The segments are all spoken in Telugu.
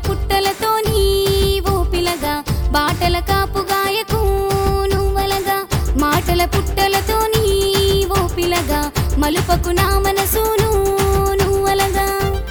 పుట్టలతో నీ ఊపిలగా బాటల కాపుగాయకు నువ్వలగా మాటల పుట్టలతో నీ ఊపిలగా మలుపకు నా మనసును నువ్వలగా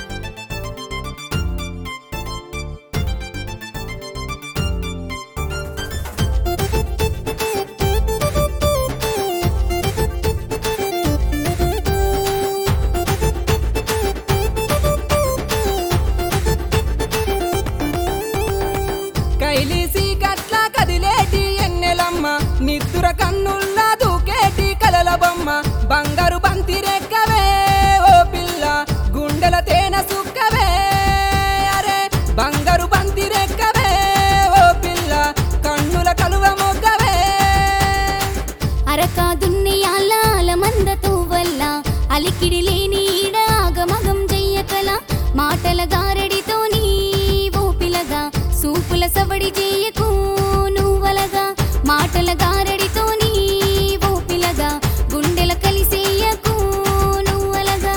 కైలీసి గట్ల కదిలేటి ఎన్నెలమ్మ నిద్దుర కన్నుల్లా దూకేటి కలల బొమ్మ బంగారు బంతి రెక్కవే ఓ పిల్ల గుండెల తేనె సుక్కవే అరే బంగారు బంతి రెక్కవే ఓ పిల్ల కన్నుల కలువ మొగ్గవే అరక దున్నయాల మందతో వల్ల అలికిడి లేని ఈడ ఆగమగం చెయ్యకల మాటల గారడితో నీ ఊపిలగా సూపుల సవడి చేయకు నువ్వలగా మాటల గారడితో నీ ఊపిలగా గుండెల కలిసేయకు నువ్వలగా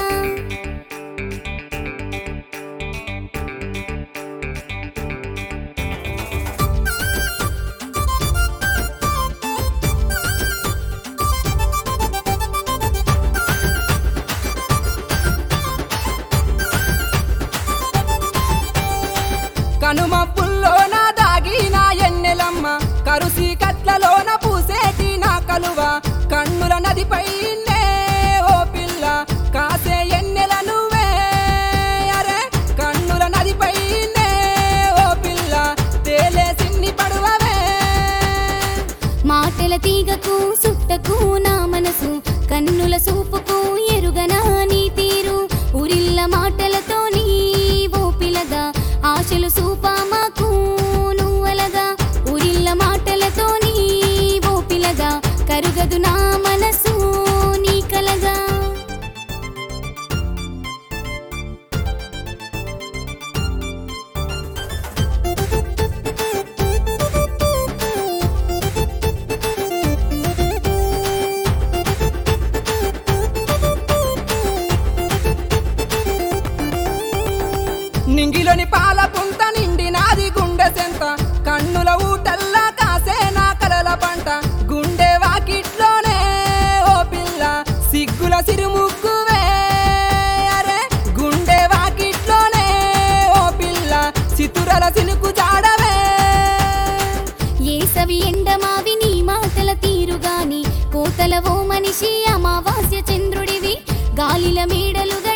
కనుమప్పుల్లోన దాగిన ఎన్నెలమ్మ కరుసి కట్లలోన పూసేటి నా కలువ కన్నుల నదిపై ఓ పిల్ల కాసే ఎన్నెల నువ్వే అరే కన్నుల నదిపై ఓ పిల్ల తేలే సిన్ని పడువవే మాటల తీగకు సుట్టకు నా మనసు కన్నుల సూపుకు ఎరుగనా నీ తీరు ఉరిల్ల మాటలతో నీ ఊపిలగా ఆశలు సూపామాకు నువ్వలగా ఉరిల్ల మాటలతో నీ ఊపిలగా కరుగదు నా మనసు నీ కలగా నింగిలోని పాల పుంత నిండి నాది గుండె సెంత కన్నుల ఊటల్లా కాసే నా కలల పంట గుండె వాకిట్లోనే ఓ పిల్ల సిగ్గుల సిరుముక్కువే అరే గుండె వాకిట్లోనే ఓ పిల్ల చితురల సినుకు జాడవే ఏసవి ఎండమావి నీ మాటల తీరుగాని కోతల ఓ మనిషి అమావాస్య చంద్రుడివి గాలిల మేడలుగా